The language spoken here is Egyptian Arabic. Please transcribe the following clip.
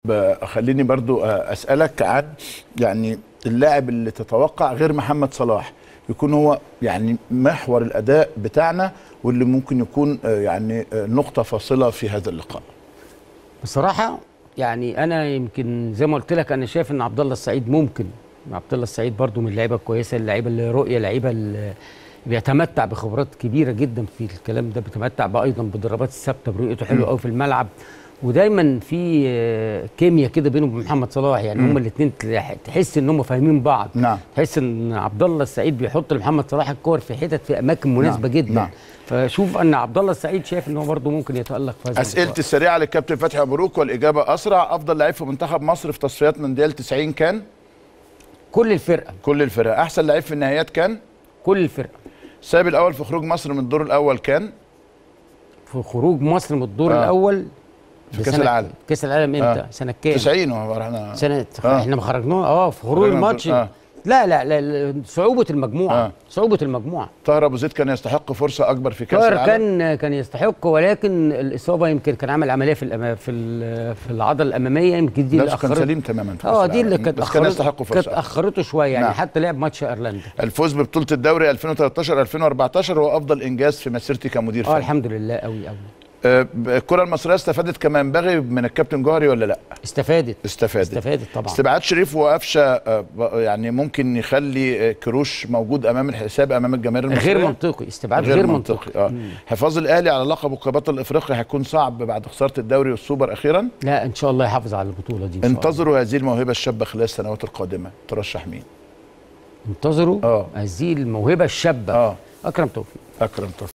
خليني برضو اسالك عن يعني اللاعب اللي تتوقع غير محمد صلاح يكون هو يعني محور الاداء بتاعنا واللي ممكن يكون يعني نقطه فاصله في هذا اللقاء بصراحه يعني انا يمكن زي ما قلت لك انا شايف ان عبد الله السعيد ممكن عبد الله السعيد برضو من اللعيبه الكويسه اللعيبه اللي رؤيه لعيبه اللي بيتمتع بخبرات كبيره جدا في الكلام ده بيتمتع ايضا بالضربات الثابته برؤيته حلوه قوي في الملعب ودايما في كيمياء كده بينه وبين محمد صلاح يعني هما الاثنين تحس ان هم فاهمين بعض نعم تحس ان عبد الله السعيد بيحط لمحمد صلاح الكور في حتت في اماكن مناسبه نعم. جدا نعم. فشوف ان عبد الله السعيد شايف ان هو برضه ممكن يتالق في هذا اسئلتي السريعه للكابتن فتحي مبروك والاجابه اسرع افضل لعيب في منتخب مصر في تصفيات مونديال 90 كان كل الفرقه كل الفرق احسن لعيب في النهائيات كان كل الفرقه السبب الاول في خروج مصر من الدور الاول كان في خروج مصر من الدور آه. آه. الاول في كاس العالم كاس العالم امتى؟ آه. سنه كام؟ 90 هو احنا سنه آه. آه. احنا ما خرجناه اه في خروج خرجنا الماتش الدور- آه. لا, لا لا لا صعوبه المجموعه آه. آه. صعوبه المجموعه طاهر ابو زيد كان يستحق فرصه اكبر في كاس طاهر العالم كان كان يستحق ولكن الاصابه يمكن كان عمل عمليه في الأما في ال- في العضله الاماميه يمكن دي لا اللي كان اخرته سليم تماما في كأس اه دي اللي العالم. كانت بس كان يستحق اخرته كانت فرصه اخرته شويه يعني نعم. حتى لعب ماتش ايرلندا الفوز ببطوله الدوري 2013 2014 هو افضل انجاز في مسيرتي كمدير اه فني الحمد لله قوي قوي آه، الكره المصريه استفادت كما ينبغي من الكابتن جوهري ولا لا استفادت استفادت استفادت طبعا استبعاد شريف وقفشه آه، ب- يعني ممكن يخلي آه، كروش موجود امام الحساب امام الجماهير المصريه غير منطقي استبعاد غير, منطقي, اه حفاظ الاهلي على لقبه كبطل الافريقي هيكون صعب بعد خساره الدوري والسوبر اخيرا لا ان شاء الله يحافظ على البطوله دي ان شاء الله انتظروا هذه الموهبه الشابه خلال السنوات القادمه ترشح مين انتظروا آه. هذه الموهبه الشابه اه اكرم توفيق اكرم توفيق